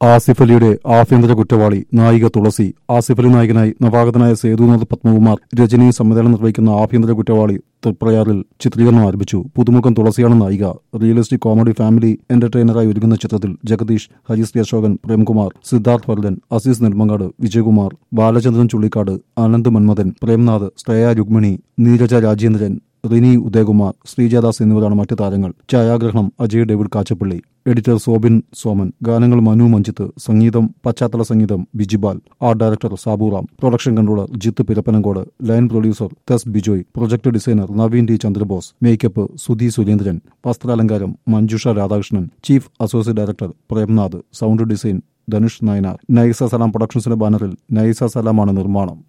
ആസിഫ് അലിയുടെ ആഭ്യന്തര കുറ്റവാളി നായിക തുളസി ആസിഫ് അലി നായകനായി നവാഗതനായ സേതുനാഥ് പത്മകുമാർ രജനി സംവിധാനം നിർവഹിക്കുന്ന ആഭ്യന്തര കുറ്റവാളി തൃപ്രയാറിൽ ചിത്രീകരണം ആരംഭിച്ചു പുതുമുഖം തുളസിയാണ് നായിക റിയലിസ്റ്റിക് കോമഡി ഫാമിലി എന്റർടൈനറായി ഒരുങ്ങുന്ന ചിത്രത്തിൽ ജഗദീഷ് ഹരീഷ് അശോകൻ പ്രേംകുമാർ സിദ്ധാർത്ഥ് വർദ്ധൻ അസീസ് നെടുമങ്ങാട് വിജയകുമാർ ബാലചന്ദ്രൻ ചുള്ളിക്കാട് ആനന്ദ് മന്മഥൻ പ്രേംനാഥ് ശ്രേയ രുക്മിണി നീരജ രാജേന്ദ്രൻ റിനി ഉദയകുമാർ ശ്രീജാദാസ് എന്നിവരാണ് മറ്റ് താരങ്ങൾ ഛായാഗ്രഹണം അജയ് ഡേവിഡ് കാച്ചപ്പള്ളി എഡിറ്റർ സോബിൻ സോമൻ ഗാനങ്ങൾ മനു മഞ്ജിത്ത് സംഗീതം പശ്ചാത്തല സംഗീതം Bijibal art director Saburam production controller Jith Pirappancode line producer തെസ് Bijoy project designer Naveen T Chandrabose makeup Sudhi Surendran വസ്ത്രാലങ്കാരം Manjusha Radhakrishnan chief associate director Premnath sound design Dhanush Nayanar Naisa Salam പ്രൊഡക്ഷൻസിന്റെ ബാനറിൽ നൈസ സലാമാണ് നിർമ്മാണം